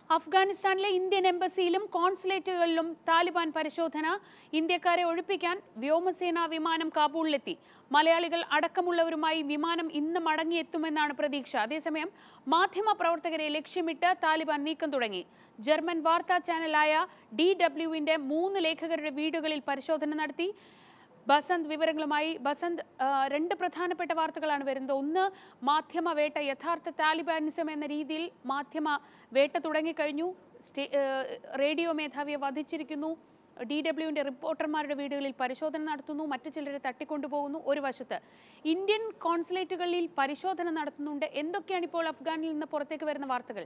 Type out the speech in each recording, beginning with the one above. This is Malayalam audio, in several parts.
അഫ്ഗാനിസ്ഥാനിലെ ഇന്ത്യൻ എംബസിയിലും കോൺസുലേറ്റുകളിലും താലിബാൻ പരിശോധന ഇന്ത്യക്കാരെ ഒഴിപ്പിക്കാൻ വ്യോമസേനാ വിമാനം കാബൂളിലെത്തി മലയാളികൾ അടക്കമുള്ളവരുമായി വിമാനം ഇന്ന് മടങ്ങിയെത്തുമെന്നാണ് പ്രതീക്ഷ അതേസമയം മാധ്യമ പ്രവർത്തകരെ ലക്ഷ്യമിട്ട് താലിബാൻ നീക്കം തുടങ്ങി ജർമ്മൻ വാർത്താ ചാനലായ ഡി ഡബ്ല്യുവിന്റെ മൂന്ന് ലേഖകരുടെ വീടുകളിൽ പരിശോധന നടത്തി ബസന്ത് വിവരങ്ങളുമായി ബസന്ത് ആ, രണ്ട് പ്രധാനപ്പെട്ട വാർത്തകളാണ് വരുന്നത് ഒന്ന് മാധ്യമ വേട്ട യഥാർത്ഥ താലിബാനിസം എന്ന രീതിയിൽ മാധ്യമ വേട്ട തുടങ്ങിക്കഴിഞ്ഞു സ്റ്റേ ആ, റേഡിയോ മേധാവിയെ വധിച്ചിരിക്കുന്നു ഡി ഡബ്ല്യുവിൻ്റെ റിപ്പോർട്ടർമാരുടെ വീടുകളിൽ പരിശോധന നടത്തുന്നു മറ്റു ചിലരെ തട്ടിക്കൊണ്ടുപോകുന്നു ഒരു വശത്ത് ഇന്ത്യൻ കോൺസുലേറ്റുകളിൽ പരിശോധന നടത്തുന്നുണ്ട് എന്തൊക്കെയാണ് ഇപ്പോൾ അഫ്ഗാനിൽ നിന്ന് പുറത്തേക്ക് വരുന്ന വാർത്തകൾ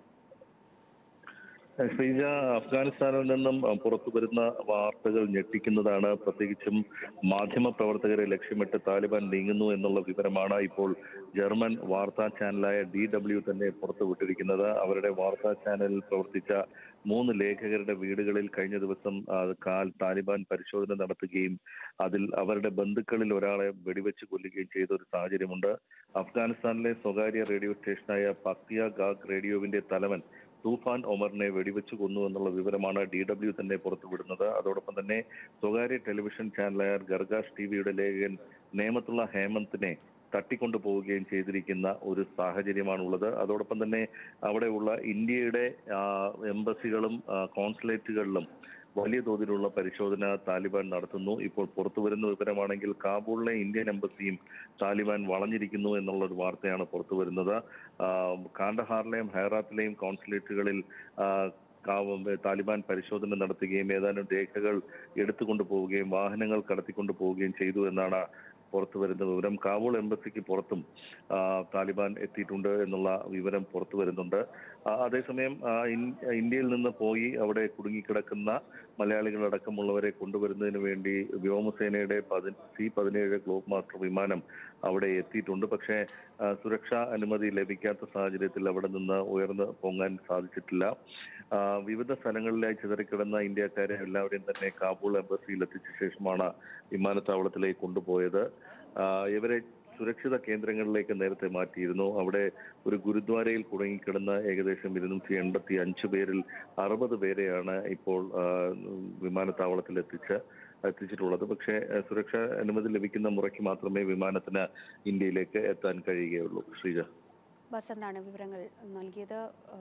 ശ്രീജ അഫ്ഗാനിസ്ഥാനിൽ നിന്നും അഹ്, പുറത്തു വരുന്ന വാർത്തകൾ ഞെട്ടിക്കുന്നതാണ് പ്രത്യേകിച്ചും മാധ്യമ പ്രവർത്തകരെ ലക്ഷ്യമിട്ട് താലിബാൻ നീങ്ങുന്നു എന്നുള്ള വിവരമാണ് ഇപ്പോൾ ജർമ്മൻ വാർത്താ ചാനലായ ഡി ഡബ്ല്യു തന്നെ പുറത്തുവിട്ടിരിക്കുന്നത് അവരുടെ വാർത്താ ചാനലിൽ പ്രവർത്തിച്ച മൂന്ന് ലേഖകരുടെ വീടുകളിൽ കഴിഞ്ഞ ദിവസം ആ, കാൽ താലിബാൻ പരിശോധന നടത്തുകയും അതിൽ അവരുടെ ബന്ധുക്കളിൽ ഒരാളെ വെടിവെച്ച് കൊല്ലുകയും ചെയ്ത ഒരു സാഹചര്യമുണ്ട് അഫ്ഗാനിസ്ഥാനിലെ സ്വകാര്യ റേഡിയോ സ്റ്റേഷനായ പക്തിയ ഗാഗ് റേഡിയോവിന്റെ തലവൻ തൂഫാൻ ഒമറിനെ വെടിവെച്ച് കൊന്നു എന്നുള്ള വിവരമാണ് ഡി ഡബ്ല്യു തന്നെ പുറത്തുവിടുന്നത് അതോടൊപ്പം തന്നെ സ്വകാര്യ ടെലിവിഷൻ ചാനലായ ഗർഗാഷ് ടിവിയുടെ ലേഖകൻ നേമത്തുള്ള ഹേമന്തിനെ തട്ടിക്കൊണ്ടു പോവുകയും ചെയ്തിരിക്കുന്ന ഒരു സാഹചര്യമാണുള്ളത് അതോടൊപ്പം തന്നെ അവിടെയുള്ള ഇന്ത്യയുടെ ആ, എംബസികളും ആ, കോൺസുലേറ്റുകളിലും വലിയ തോതിലുള്ള പരിശോധന താലിബാൻ നടത്തുന്നു ഇപ്പോൾ പുറത്തു വരുന്ന വിവരമാണെങ്കിൽ കാബൂളിലെ ഇന്ത്യൻ എംബസിയും താലിബാൻ വളഞ്ഞിരിക്കുന്നു എന്നുള്ള ഒരു വാർത്തയാണ് പുറത്തു വരുന്നത് ആ, കാണ്ഡഹാറിലെയും ഹൈറാത്തിലെയും കോൺസുലേറ്റുകളിൽ ആ, കാവ് താലിബാൻ പരിശോധന നടത്തുകയും ഏതാനും രേഖകൾ എടുത്തുകൊണ്ടു പോവുകയും വാഹനങ്ങൾ കടത്തിക്കൊണ്ടു പോവുകയും ചെയ്തു എന്നാണ് പുറത്തു വരുന്ന വിവരം കാബൂൾ എംബസിക്ക് പുറത്തും ആ, താലിബാൻ എത്തിയിട്ടുണ്ട് എന്നുള്ള വിവരം പുറത്തു വരുന്നുണ്ട് ആ, അതേസമയം ആ, ഇൻ- ഇന്ത്യയിൽ നിന്ന് പോയി അവിടെ കുടുങ്ങിക്കിടക്കുന്ന മലയാളികളടക്കമുള്ളവരെ കൊണ്ടുവരുന്നതിന് വേണ്ടി വ്യോമസേനയുടെ പതി സി പതിനേഴ് ഗ്ലോബ് മാസ്റ്റർ വിമാനം അവിടെ എത്തിയിട്ടുണ്ട് പക്ഷേ ആ, സുരക്ഷാ അനുമതി ലഭിക്കാത്ത സാഹചര്യത്തിൽ അവിടെ നിന്ന് ഉയർന്ന് പൊങ്ങാൻ സാധിച്ചിട്ടില്ല ആ, വിവിധ സ്ഥലങ്ങളിലായി ചിതറിക്കിടന്ന ഇന്ത്യക്കാരെ എല്ലാവരെയും തന്നെ കാബൂൾ എംബസിയിൽ എത്തിച്ച ശേഷമാണ് വിമാനത്താവളത്തിലേക്ക് കൊണ്ടുപോയത് ആ, ഇവരെ സുരക്ഷിത കേന്ദ്രങ്ങളിലേക്ക് നേരത്തെ മാറ്റിയിരുന്നു അവിടെ ഒരു ഗുരുദ്വാരയിൽ കുടുങ്ങിക്കിടന്ന ഏകദേശം ഇരുന്നൂറ്റി എൺപത്തി അഞ്ച് പേരിൽ അറുപത് പേരെയാണ് ഇപ്പോൾ ആ, വിമാനത്താവളത്തിൽ എത്തിച്ച് എത്തിച്ചിട്ടുള്ളത് പക്ഷേ ആ, സുരക്ഷാ അനുമതി ലഭിക്കുന്ന മുറയ്ക്ക് മാത്രമേ വിമാനത്തിന് ഇന്ത്യയിലേക്ക് എത്താൻ കഴിയുകയുള്ളൂ ശ്രീജ ബസന്താണ് വിവരങ്ങൾ നൽകിയത്